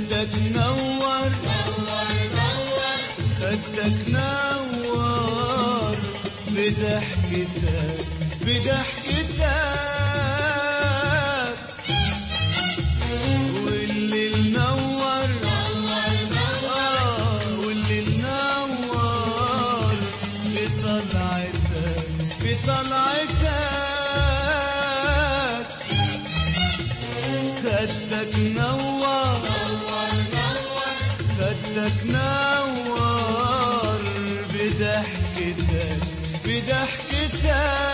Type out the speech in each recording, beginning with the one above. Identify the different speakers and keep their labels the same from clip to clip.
Speaker 1: خدك نور خدك نور بضحكتك بضحكتك واللي نور آه، واللي نور بطلعتك بطلعتك خدك نور خدك نور بضحكتك بضحكتك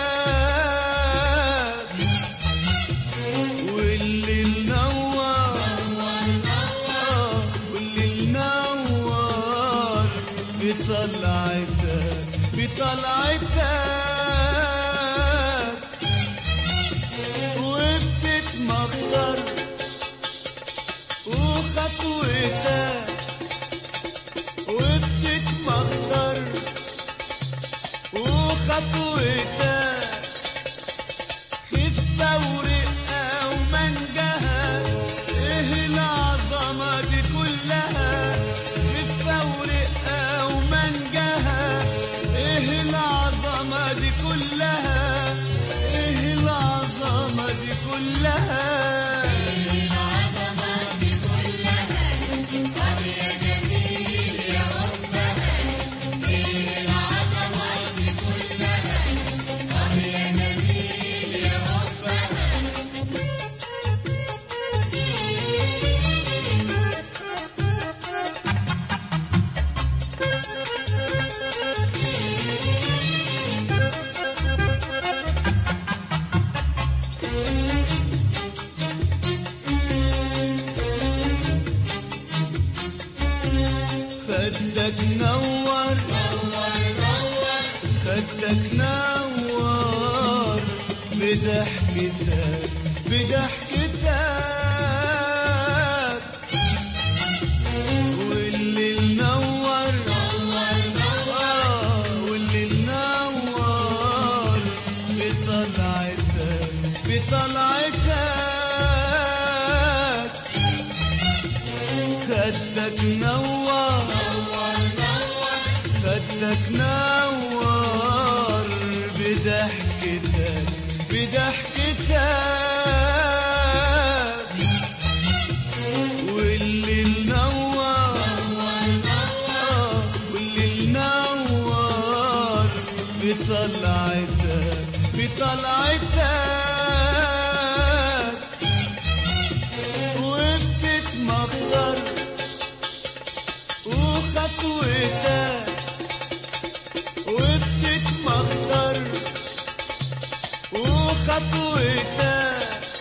Speaker 1: واللي نور آه، واللي نور بطلعتك بطلعتك وبتتمخضر وخطوتك وبتتمخضر وخطوتك خفة ورقة ومنجها ايه العظمة دي كلها خفة ورقة ومنجها ايه العظمة دي كلها ايه العظمة دي كلها خدك نور خدك نور بضحكتك بضحكتك واللي نور آه، واللي نور بطلعتك بطلعتك خدك نور خدك نور بضحكتك بضحكتك واللي نور آه، واللي نور بطلعتك بطلعتك وبتتمخضر وخطوتك وبتتمخضر وخطوتك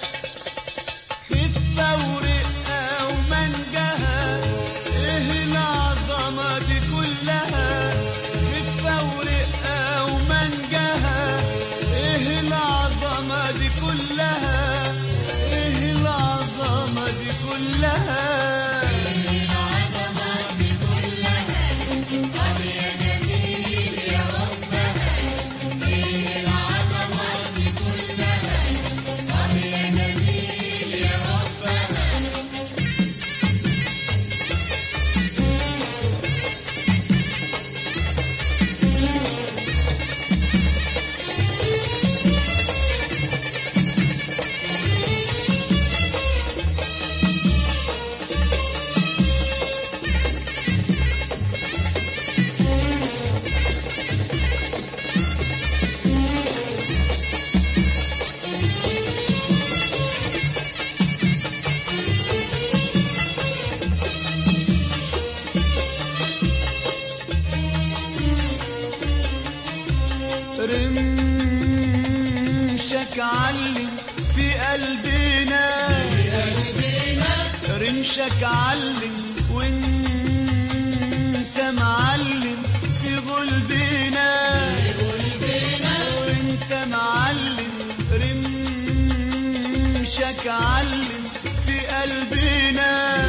Speaker 1: خفة ورقة ومنجها ايه العظمة دي كلها خفة ورقة ومنجها ايه العظمة دي كلها ايه العظمة دي كلها رمشك علم في قلبنا رمشك علم وانت معلم في قلبنا وانت معلم رمشك علم في قلبنا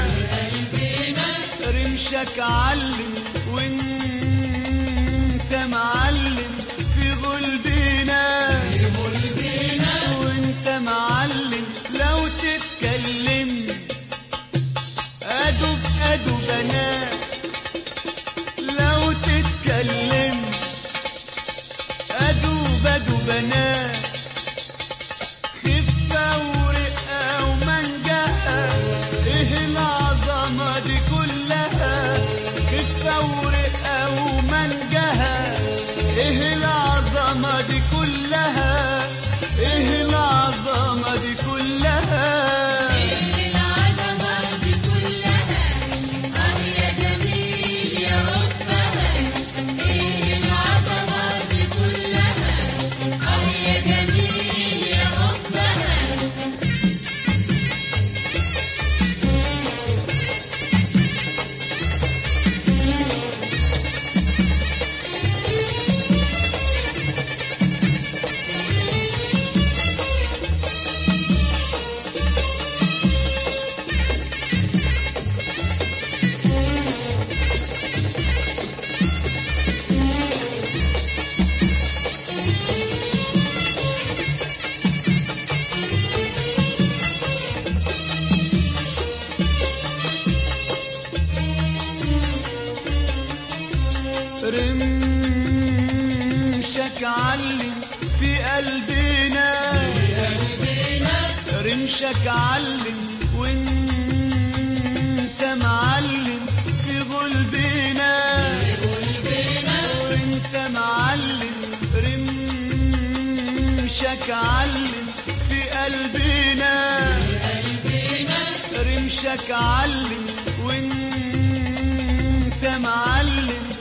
Speaker 1: رمشك علم وانت معلم في قلبنا وانت معلم لو تتكلم ادب رمشك علم وانت معلم في غلبنا وانت معلم رمشك علم في قلبنا رمشك علم وانت معلم